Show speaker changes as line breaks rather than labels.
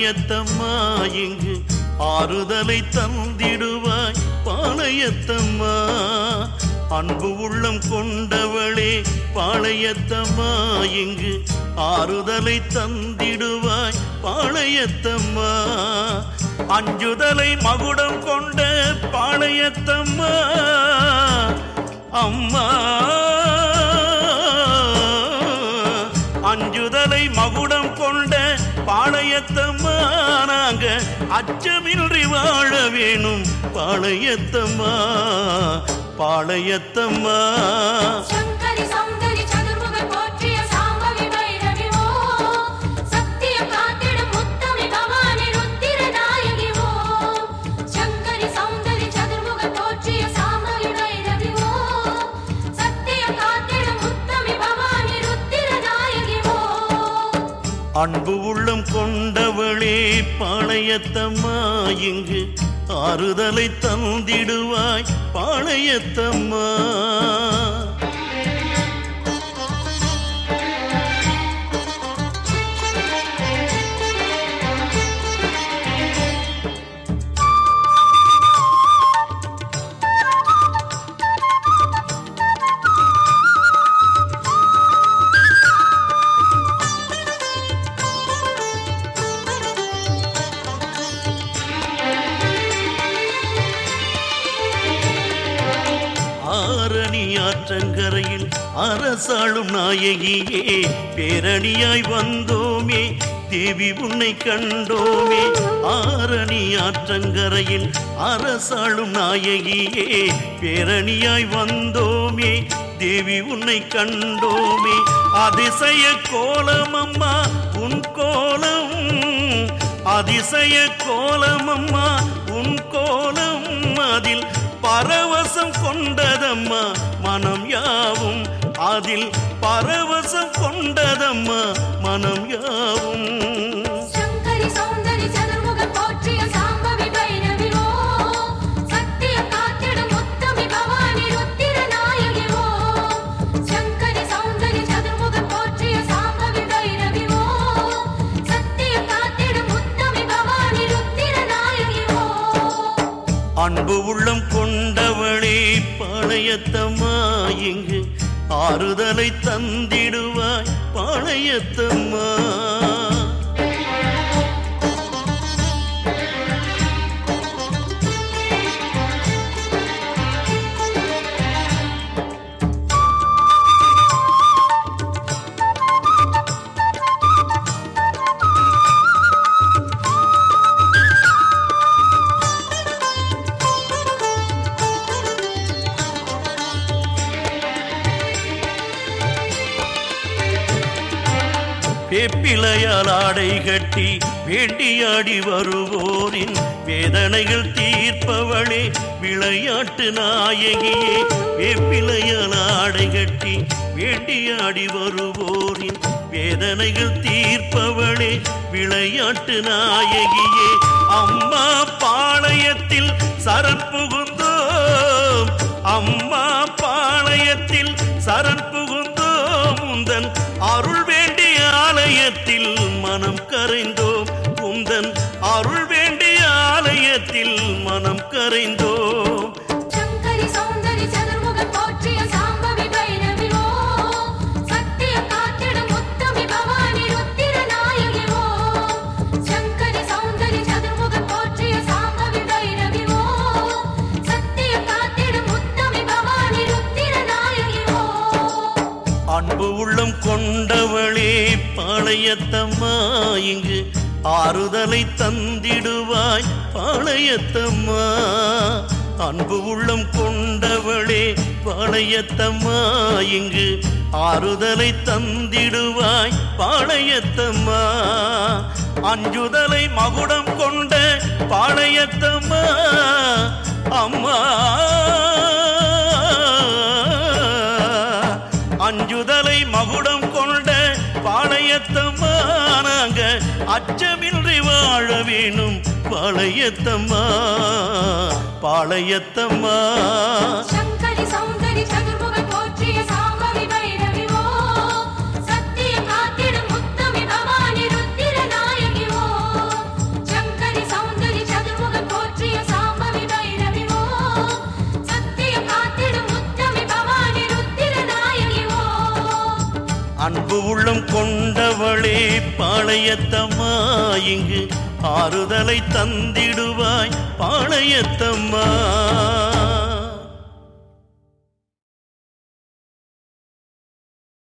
பாளையத்தம்மா இங்கு ஆறுதலை தந்திடுவாய் பாளையத்தம்மா அன்பு உள்ளம் கொண்டவளே பாளையத்தம்மா இங்கு ஆறுதலை தந்திடுவாய் பாளையத்தம்மா அஞ்சுதலை மகுடம் கொண்ட பாளையத்தம்மா அம்மா அஞ்சுதலை மகுடம் கொண்ட பாளையத்தம்மா நாங்க அச்சமின்றி வாழ வேணும் பாளையத்தம்மா பாளையத்தம்மா
சங்கரி சௌந்தரி சதுர்முக போற்றிய சாம்பவி பைரவி ஓ சத்தியம் காத்திடும் முத்தமி பவானி ருத்திர நாயகி ஓ சங்கரி சௌந்தரி சதுர்முக போற்றிய சாம்பவி பைரவி ஓ சத்தியம் காத்திடும் முத்தமி பவானி ருத்திர நாயகி ஓ
அன்பு உள்ளம் கொண்டவளே பாளையத்தம்மா இங்கு ஆறுதலை தந்திடுவாய் பாளையத்தம்மா ஆரணி ஆற்றங்கரையில் அரசாளும் நாயகியே பேரணியாய் வந்தோமே தேவி உன்னை கண்டோமே ஆரணி ஆற்றங்கரையில் அரசாளும் நாயகியே பேரணியாய் வந்தோமே தேவி உன்னை கண்டோமே அதிசய கோலம் அம்மா உன் கோலம் அதிசய கோலம் அம்மா உன் கோலம் அதில் பரவசம் கொண்டதம்மா மனம் யாவும் அதில் பரவசம் கொண்டதம்மா மனம் யாவும்
சங்கரி சௌந்தரி சதுர்முக போற்றிய சாம்பவி பைரவி ஓ சத்தியம் காத்திடும் முத்தமி பவானி ருத்திர நாயகி ஓ சங்கரி சௌந்தரி சதுர்முக போற்றிய சாம்பவி பைரவி ஓ சத்தியம் காத்திடும் முத்தமி பவானி ருத்திர நாயகி ஓ
அன்பு உள்ளம் கொண்டவளே பாளையத்தம்மா இங்கு ஆறுதலை தந்திடுவாய் பாளையத்தம்மா வேப்பிலையால் ஆடை கட்டி வேண்டியாடி வருவோரின் வேதனைகள் தீர்ப்பவளே விளையாட்டு நாயகியே வேப்பிலையால் ஆடை கட்டி வேண்டியாடி வருவோரின் வேதனைகள் தீர்ப்பவளே விளையாட்டு நாயகியே அம்மா பாளையத்தில் சரண் புகுந்தோம் அம்மா பாளையத்தில் சரண் புகுந்தோம் உந்தன் அருள் வேண்டிய ஆலயத்தில் மனம் கரைந்தோம் உந்தன் அருள் வேண்டிய ஆலயத்தில் மனம் கரைந்தோம்
சங்கரி சௌந்தரி சதுர்முக போற்றிய சாம்பவி பைரவி ஓ சத்தியம் காத்திடும் முத்தமி பவானி ருத்திர நாயகி ஓ சங்கரி சௌந்தரி சதுர்முக போற்றிய சாம்பவி பைரவி ஓ சத்தியம் காத்திடும் முத்தமி பவானி ருத்திர நாயகி ஓ
அன்பு உள்ளம் கொண்டவளே பாளையத்தம்மா இங்கு ஆறுதலை தந்திடுவாய் பாளையத்தம்மா அன்பு உள்ளம் கொண்டவளே பாளையத்தம்மா இங்கு ஆறுதலை தந்திடுவாய் பாளையத்தம்மா அஞ்சுதலை மகுடம் கொண்ட பாளையத்தம்மா அம்மா அஞ்சுதலை மகுடம் கொண்ட பாளையத்தம்மா நாங்க அச்சமின்றி வாழ வேணும் பாளையத்தம்மா பாளையத்தம்மா
சங்கரி சௌந்தரி சதுர்முக போற்றிய சாம்பவி பைரவி ஓ சத்தியம் காத்திடும் முத்தமி பவானி ருத்திர நாயகி ஓ
அன்பு உள்ளம் கொண்டவளே பாளையத்தம்மா இங்கு ஆறுதலை தந்திடுவாய் பாளையத்தம்மா